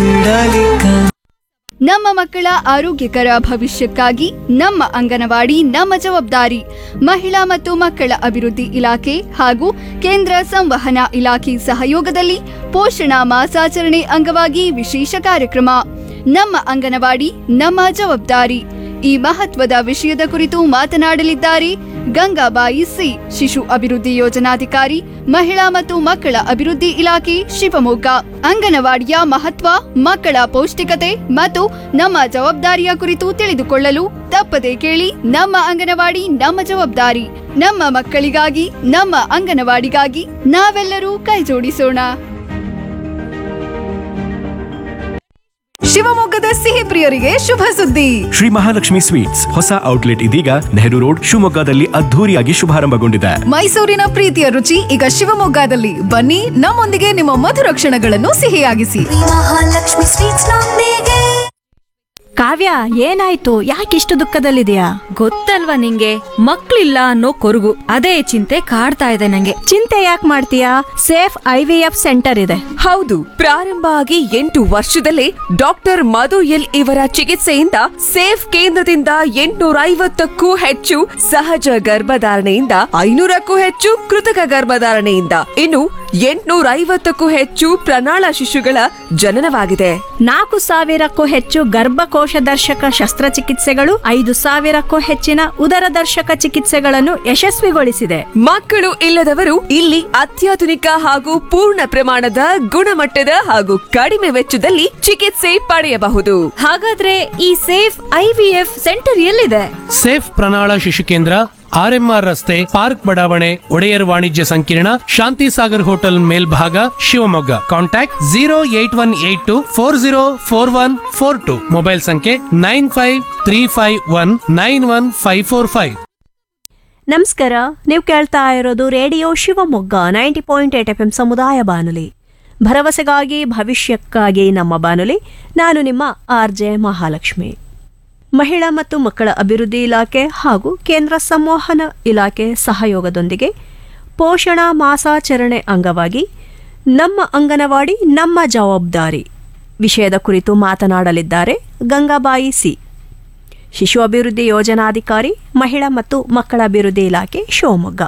ಬಿಡಲಿಕ್ಕ ನಮ್ಮ ಮಕ್ಕಳ ಆರೋಗ್ಯಕರ ಭವಿಷ್ಯಕ್ಕಾಗಿ ನಮ್ಮ ಅಂಗನವಾಡಿ ನಮ್ಮ ಜವಾಬ್ದಾರಿ ಮಹಿಳಾ ಮತ್ತು ಮಕ್ಕಳ ಅಭಿವೃದ್ಧಿ ಇಲಾಖೆ ಹಾಗೂ ಕೇಂದ್ರ ಸಂವಹನ ಇಲಾಖೆ ಸಹಯೋಗದಲ್ಲಿ ಪೋಷಣ ಮಾಸಾಚರಣೆ ಅಂಗವಾಗಿ ವಿಶೇಷ ಕಾರ್ಯಕ್ರಮ ನಮ್ಮ ಅಂಗನವಾಡಿ ನಮ್ಮ ಜವಾಬ್ದಾರಿ ಈ ಮಹತ್ವದ ವಿಷಯದ ಕುರಿತು ಮಾತನಾಡಲಿದ್ದಾರೆ ಗಂಗಾಬಾಯಿ ಸಿ ಶಿಶು ಅಭಿವೃದ್ಧಿ ಯೋಜನಾಧಿಕಾರಿ ಮಹಿಳಾ ಮತ್ತು ಮಕ್ಕಳ ಅಭಿವೃದ್ಧಿ ಇಲಾಖೆ ಶಿವಮೊಗ್ಗ ಅಂಗನವಾಡಿಯ ಮಹತ್ವ ಮಕ್ಕಳ ಪೌಷ್ಟಿಕತೆ ಮತ್ತು ನಮ್ಮ ಜವಾಬ್ದಾರಿಯ ಕುರಿತು ತಿಳಿದುಕೊಳ್ಳಲು ತಪ್ಪದೆ ಕೇಳಿ ನಮ್ಮ ಅಂಗನವಾಡಿ ನಮ್ಮ ಜವಾಬ್ದಾರಿ ನಮ್ಮ ಮಕ್ಕಳಿಗಾಗಿ ನಮ್ಮ ಅಂಗನವಾಡಿಗಾಗಿ ನಾವೆಲ್ಲರೂ ಕೈಜೋಡಿಸೋಣ ಶಿವಮೊಗ್ಗದ ಸಿಹಿ ಪ್ರಿಯರಿಗೆ ಶುಭ ಸುದ್ದಿ ಶ್ರೀ ಮಹಾಲಕ್ಷ್ಮಿ ಸ್ವೀಟ್ಸ್ ಹೊಸ ಔಟ್ಲೆಟ್ ಇದೀಗ ನೆಹರು ರೋಡ್ ಶಿವಮೊಗ್ಗದಲ್ಲಿ ಅದ್ಧೂರಿಯಾಗಿ ಶುಭಾರಂಭಗೊಂಡಿದೆ ಮೈಸೂರಿನ ಪ್ರೀತಿಯ ರುಚಿ ಈಗ ಶಿವಮೊಗ್ಗದಲ್ಲಿ ಬನ್ನಿ ನಮ್ಮೊಂದಿಗೆ ನಿಮ್ಮ ಮಧುರ ಕ್ಷಣಗಳನ್ನು ಸಿಹಿಯಾಗಿಸಿ ಮಹಾಲಕ್ಷ್ಮಿ ಸ್ವೀಟ್ಸ್ ನೊಂದಿಗೆ ಕಾವ್ಯ ಏನಾಯ್ತು ಯಾಕಿಷ್ಟು ದುಃಖದಲ್ಲಿದೆಯಾ ಗೊತ್ತಲ್ವಾ ನಿಂಗೆ ಮಕ್ಳಿಲ್ಲ ಅನ್ನೋ ಕೊರಗು ಅದೇ ಚಿಂತೆ ಕಾಡ್ತಾ ಇದೆ ನಂಗೆ ಚಿಂತೆ ಯಾಕೆ ಮಾಡ್ತೀಯಾ Safe I V F centre ಇದೆ ಹೌದು ಪ್ರಾರಂಭ ಆಗಿ ಎಂಟು ವರ್ಷದಲ್ಲೇ ಡಾಕ್ಟರ್ ಮಧು ಎಲ್ ಇವರ ಚಿಕಿತ್ಸೆಯಿಂದ ಸೇಫ್ ಕೇಂದ್ರದಿಂದ ಎಂಟುನೂರ ಐವತ್ತಕ್ಕೂ ಹೆಚ್ಚು ಸಹಜ ಗರ್ಭಧಾರಣೆಯಿಂದ ಐನೂರಕ್ಕೂ ಹೆಚ್ಚು ಕೃತಕ ಗರ್ಭಧಾರಣೆಯಿಂದ ಇನ್ನು ಎಂಟುನೂರ ಐವತ್ತಕ್ಕೂ ಹೆಚ್ಚು ಪ್ರಣಾಳ ಶಿಶುಗಳ ಜನನವಾಗಿದೆ ನಾಲ್ಕು ಸಾವಿರಕ್ಕೂ ಹೆಚ್ಚು ಗರ್ಭಕೋಶ ದರ್ಶಕ ಶಸ್ತ್ರಚಿಕಿತ್ಸೆಗಳು ಐದು ಸಾವಿರಕ್ಕೂ ಹೆಚ್ಚಿನ ಉದರ ದರ್ಶಕ ಚಿಕಿತ್ಸೆಗಳನ್ನು ಯಶಸ್ವಿಗೊಳಿಸಿದೆ ಮಕ್ಕಳು ಇಲ್ಲದವರು ಇಲ್ಲಿ ಅತ್ಯಾಧುನಿಕ ಹಾಗೂ ಪೂರ್ಣ ಪ್ರಮಾಣದ ಗುಣಮಟ್ಟದ ಹಾಗೂ ಕಡಿಮೆ ವೆಚ್ಚದಲ್ಲಿ ಚಿಕಿತ್ಸೆ ಪಡೆಯಬಹುದು ಹಾಗಾದ್ರೆ ಈ Safe I V F centre ಎಲ್ಲಿದೆ ಸೇಫ್ ಪ್ರಣಾಳ ಶಿಶು ಕೇಂದ್ರ ಆರ್ಎಂಆರ್ ರಸ್ತೆ ಪಾರ್ಕ್ ಬಡಾವಣೆ ಒಡೆಯರ್ ವಾಣಿಜ್ಯ ಸಂಕೀರ್ಣ ಶಾಂತಿ ಸಾಗರ್ ಹೋಟೆಲ್ ಮೇಲ್ಭಾಗ Shivamogga contact zero eight one eight two four zero four one four two mobile ಸಂಖ್ಯೆ nine five three five one nine one five four five ನಮಸ್ಕಾರ ನೀವು ಕೇಳ್ತಾ ಇರೋದು radio Shivamogga ninety point eight F M ಸಮುದಾಯ ಬಾನುಲಿ ಭರವಸೆಗಾಗಿ ಭವಿಷ್ಯಕ್ಕಾಗಿ ನಮ್ಮ ಬಾನುಲಿ ನಾನು ನಿಮ್ಮ ಆರ್ ಜೆ ಮಹಾಲಕ್ಷ್ಮಿ ಮಹಿಳಾ ಮತ್ತು ಮಕ್ಕಳ ಅಭಿವೃದ್ಧಿ ಇಲಾಖೆ ಹಾಗೂ ಕೇಂದ್ರ ಸಂವಹನ ಇಲಾಖೆ ಸಹಯೋಗದೊಂದಿಗೆ ಪೋಷಣಾ ಮಾಸಾಚರಣೆ ಅಂಗವಾಗಿ ನಮ್ಮ ಅಂಗನವಾಡಿ ನಮ್ಮ ಜವಾಬ್ದಾರಿ ವಿಷಯದ ಕುರಿತು ಮಾತನಾಡಲಿದ್ದಾರೆ ಗಂಗಾಬಾಯಿ ಸಿ ಶಿಶು ಅಭಿವೃದ್ಧಿ ಯೋಜನಾಧಿಕಾರಿ ಮಹಿಳಾ ಮತ್ತು ಮಕ್ಕಳ ಅಭಿವೃದ್ಧಿ ಇಲಾಖೆ ಶಿವಮೊಗ್ಗ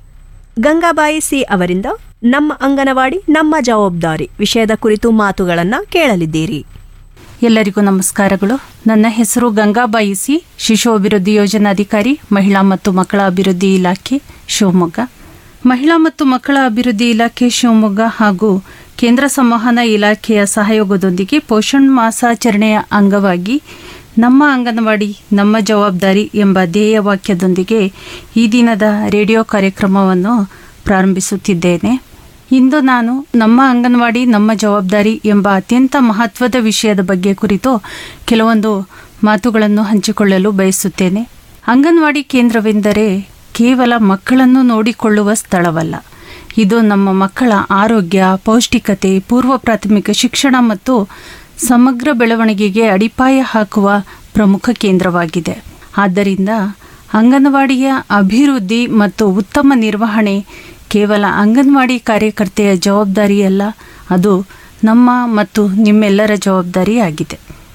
ಗಂಗಾಬಾಯಿ ಸಿ ಅವರಿಂದ ನಮ್ಮ ಅಂಗನವಾಡಿ ನಮ್ಮ ಜವಾಬ್ದಾರಿ ವಿಷಯದ ಕುರಿತು ಮಾತುಗಳನ್ನು ಕೇಳಲಿದ್ದೀರಿ ಎಲ್ಲರಿಗೂ ನಮಸ್ಕಾರಗಳು ನನ್ನ ಹೆಸರು ಗಂಗಾಬಾಯಿ ಸಿ ಶಿಶು ಅಭಿವೃದ್ಧಿ ಯೋಜನಾಧಿಕಾರಿ ಮಹಿಳಾ ಮತ್ತು ಮಕ್ಕಳ ಅಭಿವೃದ್ಧಿ ಇಲಾಖೆ ಶಿವಮೊಗ್ಗ ಮಹಿಳಾ ಮತ್ತು ಮಕ್ಕಳ ಅಭಿವೃದ್ಧಿ ಇಲಾಖೆ ಶಿವಮೊಗ್ಗ ಹಾಗೂ ಕೇಂದ್ರ ಸಂವಹನ ಇಲಾಖೆಯ ಸಹಯೋಗದೊಂದಿಗೆ ಪೋಷಣ್ ಮಾಸಾಚರಣೆಯ ಅಂಗವಾಗಿ ನಮ್ಮ ಅಂಗನವಾಡಿ ನಮ್ಮ ಜವಾಬ್ದಾರಿ ಎಂಬ ಧ್ಯೇಯ ವಾಕ್ಯದೊಂದಿಗೆ ಈ ದಿನದ ರೇಡಿಯೋ ಕಾರ್ಯಕ್ರಮವನ್ನು ಪ್ರಾರಂಭಿಸುತ್ತಿದ್ದೇನೆ ಇಂದು ನಾನು ನಮ್ಮ ಅಂಗನವಾಡಿ ನಮ್ಮ ಜವಾಬ್ದಾರಿ ಎಂಬ ಅತ್ಯಂತ ಮಹತ್ವದ ವಿಷಯದ ಬಗ್ಗೆ ಕುರಿತು ಕೆಲವೊಂದು ಮಾತುಗಳನ್ನು ಹಂಚಿಕೊಳ್ಳಲು ಬಯಸುತ್ತೇನೆ ಅಂಗನವಾಡಿ ಕೇಂದ್ರವೆಂದರೆ ಕೇವಲ ಮಕ್ಕಳನ್ನು ನೋಡಿಕೊಳ್ಳುವ ಸ್ಥಳವಲ್ಲ ಇದು ನಮ್ಮ ಮಕ್ಕಳ ಆರೋಗ್ಯ ಪೌಷ್ಟಿಕತೆ ಪೂರ್ವ ಪ್ರಾಥಮಿಕ ಶಿಕ್ಷಣ ಮತ್ತು ಸಮಗ್ರ ಬೆಳವಣಿಗೆಗೆ ಅಡಿಪಾಯ ಹಾಕುವ ಪ್ರಮುಖ ಕೇಂದ್ರವಾಗಿದೆ ಆದ್ದರಿಂದ ಅಂಗನವಾಡಿಯ ಅಭಿವೃದ್ಧಿ ಮತ್ತು ಉತ್ತಮ ನಿರ್ವಹಣೆ ಕೇವಲ ಅಂಗನವಾಡಿ ಕಾರ್ಯಕರ್ತೆಯ ಜವಾಬ್ದಾರಿಯಲ್ಲ ಅದು ನಮ್ಮ ಮತ್ತು ನಿಮ್ಮೆಲ್ಲರ ಜವಾಬ್ದಾರಿಯಾಗಿದೆ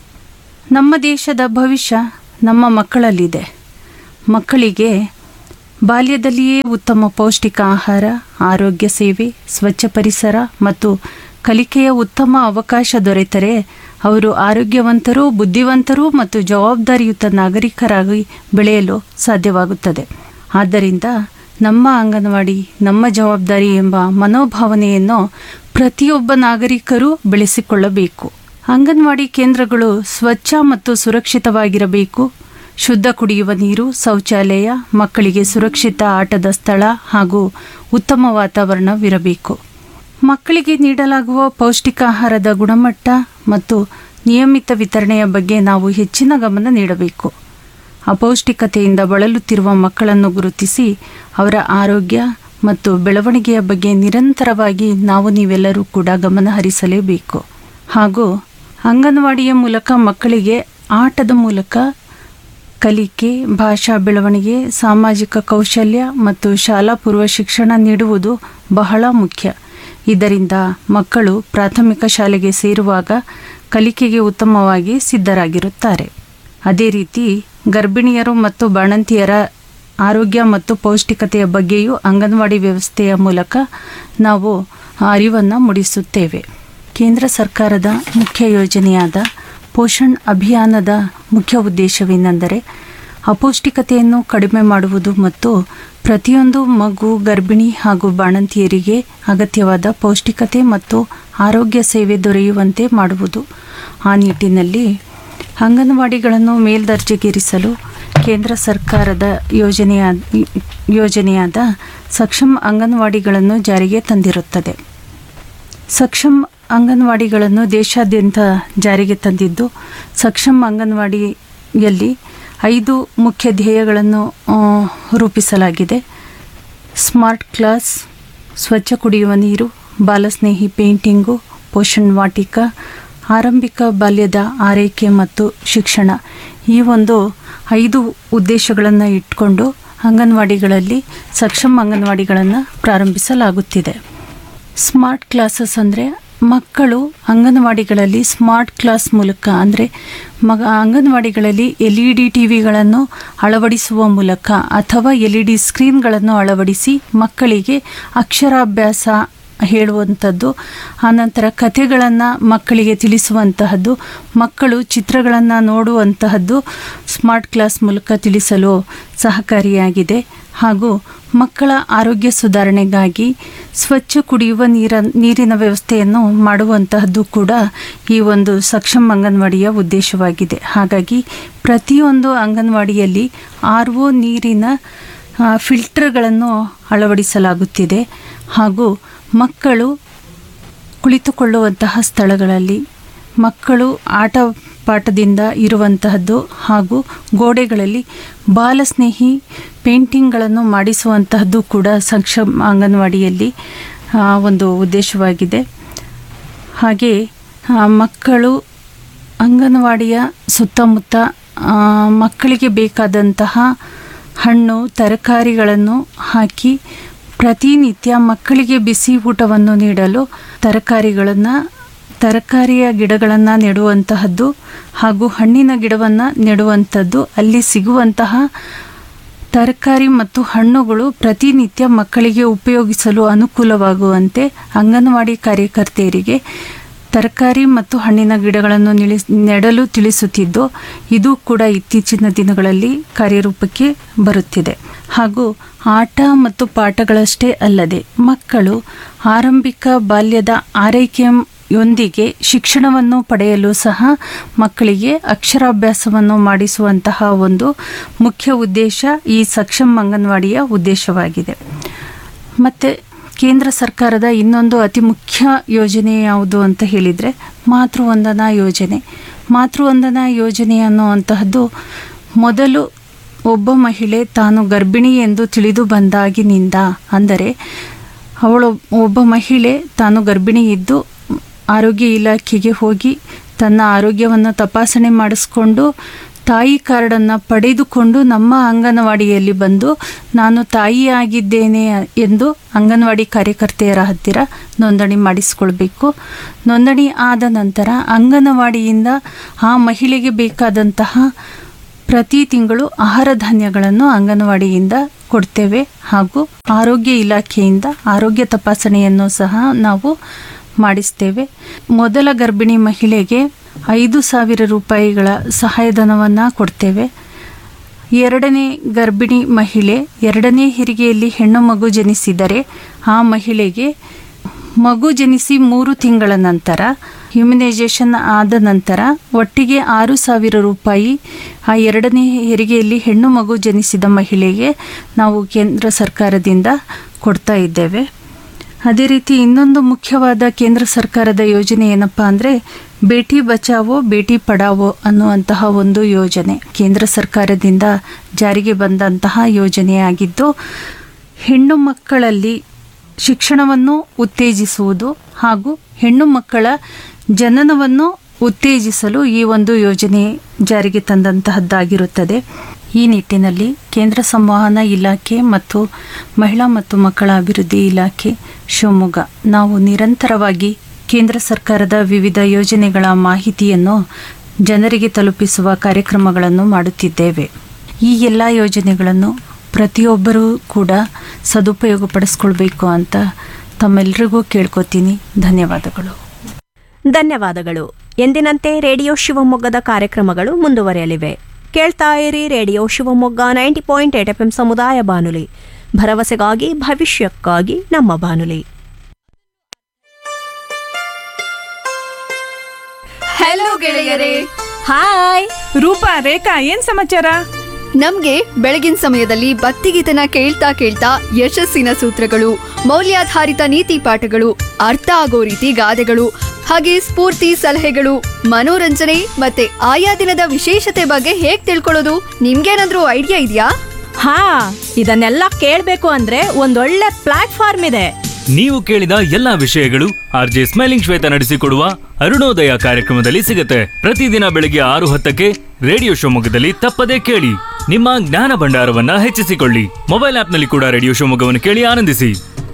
ನಮ್ಮ ದೇಶದ ಭವಿಷ್ಯ ನಮ್ಮ ಮಕ್ಕಳಲ್ಲಿದೆ ಮಕ್ಕಳಿಗೆ ಬಾಲ್ಯದಲ್ಲಿಯೇ ಉತ್ತಮ ಪೌಷ್ಟಿಕ ಆಹಾರ ಆರೋಗ್ಯ ಸೇವೆ ಸ್ವಚ್ಛ ಪರಿಸರ ಮತ್ತು ಕಲಿಕೆಯ ಉತ್ತಮ ಅವಕಾಶ ದೊರೆತರೆ ಅವರು ಆರೋಗ್ಯವಂತರು ಬುದ್ಧಿವಂತರು ಮತ್ತು ಜವಾಬ್ದಾರಿಯುತ ನಾಗರಿಕರಾಗಿ ಬೆಳೆಯಲು ಸಾಧ್ಯವಾಗುತ್ತದೆ ಆದ್ದರಿಂದ ನಮ್ಮ ಅಂಗನವಾಡಿ ನಮ್ಮ ಜವಾಬ್ದಾರಿ ಎಂಬ ಮನೋಭಾವನೆಯನ್ನು ಪ್ರತಿಯೊಬ್ಬ ನಾಗರಿಕರು ಬೆಳೆಸಿಕೊಳ್ಳಬೇಕು ಅಂಗನವಾಡಿ ಕೇಂದ್ರಗಳು ಸ್ವಚ್ಛ ಮತ್ತು ಸುರಕ್ಷಿತವಾಗಿರಬೇಕು ಶುದ್ಧ ಕುಡಿಯುವ ನೀರು ಶೌಚಾಲಯ ಮಕ್ಕಳಿಗೆ ಸುರಕ್ಷಿತ ಆಟದ ಸ್ಥಳ ಹಾಗೂ ಉತ್ತಮ ವಾತಾವರಣವಿರಬೇಕು ಮಕ್ಕಳಿಗೆ ನೀಡಲಾಗುವ ಪೌಷ್ಟಿಕಾಹಾರದ ಗುಣಮಟ್ಟ ಮತ್ತು ನಿಯಮಿತ ವಿತರಣೆಯ ಬಗ್ಗೆ ನಾವು ಹೆಚ್ಚಿನ ಗಮನ ನೀಡಬೇಕು ಅಪೌಷ್ಟಿಕತೆಯಿಂದ ಬಳಲುತ್ತಿರುವ ಮಕ್ಕಳನ್ನು ಗುರುತಿಸಿ ಅವರ ಆರೋಗ್ಯ ಮತ್ತು ಬೆಳವಣಿಗೆಯ ಬಗ್ಗೆ ನಿರಂತರವಾಗಿ ನಾವು ನೀವೆಲ್ಲರೂ ಕೂಡ ಗಮನ ಹರಿಸಲೇಬೇಕು ಹಾಗೂ ಅಂಗನವಾಡಿಯ ಮೂಲಕ ಮಕ್ಕಳಿಗೆ ಆಟದ ಮೂಲಕ ಕಲಿಕೆ ಭಾಷಾ ಬೆಳವಣಿಗೆ ಸಾಮಾಜಿಕ ಕೌಶಲ್ಯ ಮತ್ತು ಶಾಲಾ ಪೂರ್ವ ಶಿಕ್ಷಣ ನೀಡುವುದು ಬಹಳ ಮುಖ್ಯ ಇದರಿಂದ ಮಕ್ಕಳು ಪ್ರಾಥಮಿಕ ಶಾಲೆಗೆ ಸೇರುವಾಗ ಕಲಿಕೆಗೆ ಉತ್ತಮವಾಗಿ ಸಿದ್ಧರಾಗಿರುತ್ತಾರೆ ಅದೇ ರೀತಿ ಗರ್ಭಿಣಿಯರು ಮತ್ತು ಬಾಣಂತಿಯರ ಆರೋಗ್ಯ ಮತ್ತು ಪೌಷ್ಟಿಕತೆಯ ಬಗ್ಗೆಯೂ ಅಂಗನವಾಡಿ ವ್ಯವಸ್ಥೆಯ ಮೂಲಕ ನಾವು ಅರಿವನ್ನು ಮೂಡಿಸುತ್ತೇವೆ ಕೇಂದ್ರ ಸರ್ಕಾರದ ಮುಖ್ಯ ಯೋಜನೆಯಾದ ಪೋಷಣ್ ಅಭಿಯಾನದ ಮುಖ್ಯ ಉದ್ದೇಶವೇನೆಂದರೆ ಅಪೌಷ್ಟಿಕತೆಯನ್ನು ಕಡಿಮೆ ಮಾಡುವುದು ಮತ್ತು ಪ್ರತಿಯೊಂದು ಮಗು ಗರ್ಭಿಣಿ ಹಾಗೂ ಬಾಣಂತಿಯರಿಗೆ ಅಗತ್ಯವಾದ ಪೌಷ್ಟಿಕತೆ ಮತ್ತು ಆರೋಗ್ಯ ಸೇವೆ ದೊರೆಯುವಂತೆ ಮಾಡುವುದು ಆ ನಿಟ್ಟಿನಲ್ಲಿ ಅಂಗನವಾಡಿಗಳನ್ನು ಮೇಲ್ದರ್ಜೆಗೇರಿಸಲು ಕೇಂದ್ರ ಸರ್ಕಾರದ ಯೋಜನೆಯ ಯೋಜನೆಯಾದ ಸಕ್ಷಮ್ ಅಂಗನವಾಡಿಗಳನ್ನು ಜಾರಿಗೆ ತಂದಿರುತ್ತದೆ ಸಕ್ಷಮ್ ಅಂಗನವಾಡಿಗಳನ್ನು ದೇಶಾದ್ಯಂತ ಜಾರಿಗೆ ತಂದಿದ್ದು ಸಕ್ಷಮ್ ಅಂಗನವಾಡಿಯಲ್ಲಿ ಐದು ಮುಖ್ಯ ಧ್ಯೇಯಗಳನ್ನು ಆ, ರೂಪಿಸಲಾಗಿದೆ ಸ್ಮಾರ್ಟ್ ಕ್ಲಾಸ್ ಸ್ವಚ್ಛ ಕುಡಿಯುವ ನೀರು ಬಾಲಸ್ನೇಹಿ ಪೇಂಟಿಂಗು ಪೋಷಣ್ ವಾಟಿಕ ಆರಂಭಿಕ ಬಾಲ್ಯದ ಆರೈಕೆ ಮತ್ತು ಶಿಕ್ಷಣ ಈ ಒಂದು ಐದು ಉದ್ದೇಶಗಳನ್ನು ಇಟ್ಕೊಂಡು ಅಂಗನವಾಡಿಗಳಲ್ಲಿ ಸಕ್ಷಮ್ ಅಂಗನವಾಡಿಗಳನ್ನು ಪ್ರಾರಂಭಿಸಲಾಗುತ್ತಿದೆ ಸ್ಮಾರ್ಟ್ ಕ್ಲಾಸಸ್ ಅಂದರೆ ಮಕ್ಕಳು ಅಂಗನವಾಡಿಗಳಲ್ಲಿ ಸ್ಮಾರ್ಟ್ ಕ್ಲಾಸ್ ಮೂಲಕ ಅಂದರೆ ಮಗ ಅಂಗನವಾಡಿಗಳಲ್ಲಿ ಎಲ್ ಇ ಡಿ ಟಿ ವಿಗಳನ್ನು ಅಳವಡಿಸುವ ಮೂಲಕ ಅಥವಾ ಎಲ್ ಇ ಡಿ ಸ್ಕ್ರೀನ್ಗಳನ್ನು ಅಳವಡಿಸಿ ಮಕ್ಕಳಿಗೆ ಅಕ್ಷರಾಭ್ಯಾಸ ಹೇಳುವಂಥದ್ದು ಆನಂತರ ಕಥೆಗಳನ್ನು ಮಕ್ಕಳಿಗೆ ತಿಳಿಸುವಂತಹದ್ದು ಮಕ್ಕಳು ಚಿತ್ರಗಳನ್ನು ನೋಡುವಂತಹದ್ದು ಸ್ಮಾರ್ಟ್ ಕ್ಲಾಸ್ ಮೂಲಕ ತಿಳಿಸಲು ಸಹಕಾರಿಯಾಗಿದೆ ಹಾಗೂ ಮಕ್ಕಳ ಆರೋಗ್ಯ ಸುಧಾರಣೆಗಾಗಿ ಸ್ವಚ್ಛ ಕುಡಿಯುವ ನೀರ ನೀರಿನ ವ್ಯವಸ್ಥೆಯನ್ನು ಮಾಡುವಂತಹದ್ದು ಕೂಡ ಈ ಒಂದು ಸಕ್ಷಮ್ ಅಂಗನವಾಡಿಯ ಉದ್ದೇಶವಾಗಿದೆ ಹಾಗಾಗಿ ಪ್ರತಿಯೊಂದು ಅಂಗನವಾಡಿಯಲ್ಲಿ ಆರ್ ಒ ನೀರಿನ ಆ, ಫಿಲ್ಟರ್ಗಳನ್ನು ಅಳವಡಿಸಲಾಗುತ್ತಿದೆ ಹಾಗೂ ಮಕ್ಕಳು ಕುಳಿತುಕೊಳ್ಳುವಂತಹ ಸ್ಥಳಗಳಲ್ಲಿ ಮಕ್ಕಳು ಆಟ ಪಾಠದಿಂದ ಇರುವಂತಹದ್ದು ಹಾಗೂ ಗೋಡೆಗಳಲ್ಲಿ ಬಾಲಸ್ನೇಹಿ ಪೇಂಟಿಂಗ್ಗಳನ್ನು ಮಾಡಿಸುವಂತಹದ್ದು ಕೂಡ ಸಕ್ಷಮ್ ಅಂಗನವಾಡಿಯಲ್ಲಿ ಆ, ಒಂದು ಉದ್ದೇಶವಾಗಿದೆ ಹಾಗೆ ಆ, ಮಕ್ಕಳು ಅಂಗನವಾಡಿಯ ಸುತ್ತಮುತ್ತ ಆ, ಮಕ್ಕಳಿಗೆ ಬೇಕಾದಂತಹ ಹಣ್ಣು ತರಕಾರಿಗಳನ್ನು ಹಾಕಿ ಪ್ರತಿನಿತ್ಯ ಮಕ್ಕಳಿಗೆ ಬಿಸಿ ಊಟವನ್ನು ನೀಡಲು ತರಕಾರಿಗಳನ್ನು ತರಕಾರಿಯ ಗಿಡಗಳನ್ನು ನೆಡುವಂತಹದ್ದು ಹಾಗೂ ಹಣ್ಣಿನ ಗಿಡವನ್ನು ನೆಡುವಂಥದ್ದು ಅಲ್ಲಿ ಸಿಗುವಂತಹ ತರಕಾರಿ ಮತ್ತು ಹಣ್ಣುಗಳು ಪ್ರತಿನಿತ್ಯ ಮಕ್ಕಳಿಗೆ ಉಪಯೋಗಿಸಲು ಅನುಕೂಲವಾಗುವಂತೆ ಅಂಗನವಾಡಿ ಕಾರ್ಯಕರ್ತೆಯರಿಗೆ ತರಕಾರಿ ಮತ್ತು ಹಣ್ಣಿನ ಗಿಡಗಳನ್ನು ನಿಲ್ಲಿಸ್ ನೆಡಲು ತಿಳಿಸುತ್ತಿದ್ದು ಇದು ಕೂಡ ಇತ್ತೀಚಿನ ದಿನಗಳಲ್ಲಿ ಕಾರ್ಯರೂಪಕ್ಕೆ ಬರುತ್ತಿದೆ ಹಾಗೂ ಆಟ ಮತ್ತು ಪಾಠಗಳಷ್ಟೇ ಅಲ್ಲದೆ ಮಕ್ಕಳು ಆರಂಭಿಕ ಬಾಲ್ಯದ ಆರೈಕೆಯೊಂದಿಗೆ ಶಿಕ್ಷಣವನ್ನು ಪಡೆಯಲು ಸಹ ಮಕ್ಕಳಿಗೆ ಅಕ್ಷರಾಭ್ಯಾಸವನ್ನು ಮಾಡಿಸುವಂತಹ ಒಂದು ಮುಖ್ಯ ಉದ್ದೇಶ ಈ ಸಕ್ಷಮ್ ಅಂಗನವಾಡಿಯ ಉದ್ದೇಶವಾಗಿದೆ ಮತ್ತು ಕೇಂದ್ರ ಸರ್ಕಾರದ ಇನ್ನೊಂದು ಅತಿ ಮುಖ್ಯ ಯೋಜನೆ ಯಾವುದು ಅಂತ ಹೇಳಿದರೆ ಮಾತೃವಂದನಾ ಯೋಜನೆ ಮಾತೃವಂದನಾ ಯೋಜನೆ ಅನ್ನುವಂತಹದ್ದು ಮೊದಲು ಒಬ್ಬ ಮಹಿಳೆ ತಾನು ಗರ್ಭಿಣಿ ಎಂದು ತಿಳಿದು ಬಂದಾಗಿನಿಂದ ಅಂದರೆ ಅವಳು ಒಬ್ಬ ಮಹಿಳೆ ತಾನು ಗರ್ಭಿಣಿ ಇದ್ದು ಆರೋಗ್ಯ ಇಲಾಖೆಗೆ ಹೋಗಿ ತನ್ನ ಆರೋಗ್ಯವನ್ನು ತಪಾಸಣೆ ಮಾಡಿಸ್ಕೊಂಡು ತಾಯಿ ಕಾರ್ಡನ್ನು ಪಡೆದುಕೊಂಡು ನಮ್ಮ ಅಂಗನವಾಡಿಯಲ್ಲಿ ಬಂದು ನಾನು ತಾಯಿಯಾಗಿದ್ದೇನೆ ಎಂದು ಅಂಗನವಾಡಿ ಕಾರ್ಯಕರ್ತೆಯರ ಹತ್ತಿರ ನೋಂದಣಿ ಮಾಡಿಸ್ಕೊಳ್ಬೇಕು ನೋಂದಣಿ ಆದ ನಂತರ ಅಂಗನವಾಡಿಯಿಂದ ಆ ಮಹಿಳೆಗೆ ಬೇಕಾದಂತಹ ಪ್ರತಿ ತಿಂಗಳು ಆಹಾರ ಧಾನ್ಯಗಳನ್ನು ಅಂಗನವಾಡಿಯಿಂದ ಕೊಡ್ತೇವೆ ಹಾಗೂ ಆರೋಗ್ಯ ಇಲಾಖೆಯಿಂದ ಆರೋಗ್ಯ ತಪಾಸಣೆಯನ್ನು ಸಹ ನಾವು ಮಾಡಿಸ್ತೇವೆ ಮೊದಲ ಗರ್ಭಿಣಿ ಮಹಿಳೆಗೆ ಐದು ಸಾವಿರ ರೂಪಾಯಿಗಳ ಸಹಾಯಧನವನ್ನು ಕೊಡ್ತೇವೆ ಎರಡನೇ ಗರ್ಭಿಣಿ ಮಹಿಳೆ ಎರಡನೇ ಹೆರಿಗೆಯಲ್ಲಿ ಹೆಣ್ಣು ಮಗು ಜನಿಸಿದರೆ ಆ ಮಹಿಳೆಗೆ ಮಗು ಜನಿಸಿ ಮೂರು ತಿಂಗಳ ನಂತರ ಹ್ಯುಮಿನೈಸೇಷನ್ ಆದ ನಂತರ ಒಟ್ಟಿಗೆ ಆರು ಸಾವಿರ ರೂಪಾಯಿ ಆ ಎರಡನೇ ಹೆರಿಗೆಯಲ್ಲಿ ಹೆಣ್ಣು ಮಗು ಜನಿಸಿದ ಮಹಿಳೆಗೆ ನಾವು ಕೇಂದ್ರ ಸರ್ಕಾರದಿಂದ ಕೊಡ್ತಾ ಇದ್ದೇವೆ ಅದೇ ರೀತಿ ಇನ್ನೊಂದು ಮುಖ್ಯವಾದ ಕೇಂದ್ರ ಸರ್ಕಾರದ ಯೋಜನೆ ಏನಪ್ಪ ಅಂದರೆ ಬೇಟಿ ಬಚಾವೋ ಬೇಟಿ ಪಡಾವೋ ಅನ್ನುವಂತಹ ಒಂದು ಯೋಜನೆ ಕೇಂದ್ರ ಸರ್ಕಾರದಿಂದ ಜಾರಿಗೆ ಬಂದಂತಹ ಯೋಜನೆಯಾಗಿದ್ದು ಹೆಣ್ಣು ಮಕ್ಕಳಲ್ಲಿ ಶಿಕ್ಷಣವನ್ನು ಉತ್ತೇಜಿಸುವುದು ಹಾಗೂ ಹೆಣ್ಣು ಮಕ್ಕಳ ಜನನವನ್ನು ಉತ್ತೇಜಿಸಲು ಈ ಒಂದು ಯೋಜನೆ ಜಾರಿಗೆ ತಂದಂತಹದ್ದಾಗಿರುತ್ತದೆ ಈ ನಿಟ್ಟಿನಲ್ಲಿ ಕೇಂದ್ರ ಸಂವಹನ ಇಲಾಖೆ ಮತ್ತು ಮಹಿಳಾ ಮತ್ತು ಮಕ್ಕಳ ಅಭಿವೃದ್ಧಿ ಇಲಾಖೆ ಶಿವಮೊಗ್ಗ ನಾವು ನಿರಂತರವಾಗಿ ಕೇಂದ್ರ ಸರ್ಕಾರದ ವಿವಿಧ ಯೋಜನೆಗಳ ಮಾಹಿತಿಯನ್ನು ಜನರಿಗೆ ತಲುಪಿಸುವ ಕಾರ್ಯಕ್ರಮಗಳನ್ನು ಮಾಡುತ್ತಿದ್ದೇವೆ ಈ ಎಲ್ಲ ಯೋಜನೆಗಳನ್ನು ಪ್ರತಿಯೊಬ್ಬರೂ ಕೂಡ ಸದುಪಯೋಗಪಡಿಸ್ಕೊಳ್ಬೇಕು ಅಂತ ತಮ್ಮೆಲ್ಲರಿಗೂ ಕೇಳ್ಕೊತೀನಿ ಧನ್ಯವಾದಗಳು ಧನ್ಯವಾದಗಳು ಎಂದಿನಂತೆ ರೇಡಿಯೋ ಶಿವಮೊಗ್ಗದ ಕಾರ್ಯಕ್ರಮಗಳು ಮುಂದುವರೆಯಲಿವೆ ಕೇಳ್ತಾ ಇರಿ radio Shivamogga ninety point eight F M ಸಮುದಾಯ ಬಾನುಲಿ ಭರವಸೆಗಾಗಿ ಭವಿಷ್ಯಕ್ಕಾಗಿ ನಮ್ಮ ಬಾನುಲಿ ಹಲೋ ಗೆಳೆಯರೇ ಹಾಯ್ ರೂಪಾ ರೇಖಾ ಏನ್ ಸಮಾಚಾರ ನಮ್ಗೆ ಬೆಳಗಿನ ಸಮಯದಲ್ಲಿ ಭಕ್ತಿಗೀತನ ಕೇಳ್ತಾ ಕೇಳ್ತಾ ಯಶಸ್ಸಿನ ಸೂತ್ರಗಳು ಮೌಲ್ಯಾಧಾರಿತ ನೀತಿ ಪಾಠಗಳು ಅರ್ಥ ಆಗೋ ರೀತಿ ಗಾದೆಗಳು ಹಾಗೆ ಸ್ಫೂರ್ತಿ ಸಲಹೆಗಳು ಮನೋರಂಜನೆ ಮತ್ತೆ ಆಯಾ ದಿನದ ವಿಶೇಷತೆ ಬಗ್ಗೆ ಹೇಗ್ ತಿಳ್ಕೊಳ್ಳೋದು ನಿಮ್ಗೇನಾದ್ರೂ ಐಡಿಯಾ ಇದೆಯಾ ಹಾ ಇದನ್ನೆಲ್ಲ ಕೇಳ್ಬೇಕು ಅಂದ್ರೆ ಒಂದೊಳ್ಳೆ ಪ್ಲಾಟ್ಫಾರ್ಮ್ ಇದೆ ನೀವು ಕೇಳಿದ ಎಲ್ಲಾ ವಿಷಯಗಳು ಆರ್ ಜೆ ಸ್ಮೈಲಿಂಗ್ ಶ್ವೇತ ನಡೆಸಿಕೊಡುವ ಅರುಣೋದಯ ಕಾರ್ಯಕ್ರಮದಲ್ಲಿ ಸಿಗುತ್ತೆ ಪ್ರತಿದಿನ ಬೆಳಿಗ್ಗೆ ಆರು ಹತ್ತಕ್ಕೆ ರೇಡಿಯೋ ಶಿವಮೊಗ್ಗದಲ್ಲಿ ತಪ್ಪದೇ ಕೇಳಿ ನಿಮ್ಮ ಜ್ಞಾನ ಭಂಡಾರವನ್ನ ಹೆಚ್ಚಿಸಿಕೊಳ್ಳಿ ಮೊಬೈಲ್ ಆಪ್ನಲ್ಲಿ ಕೂಡ ರೇಡಿಯೋ ಶಿವಮೊಗ್ಗವನ್ನು ಕೇಳಿ ಆನಂದಿಸಿ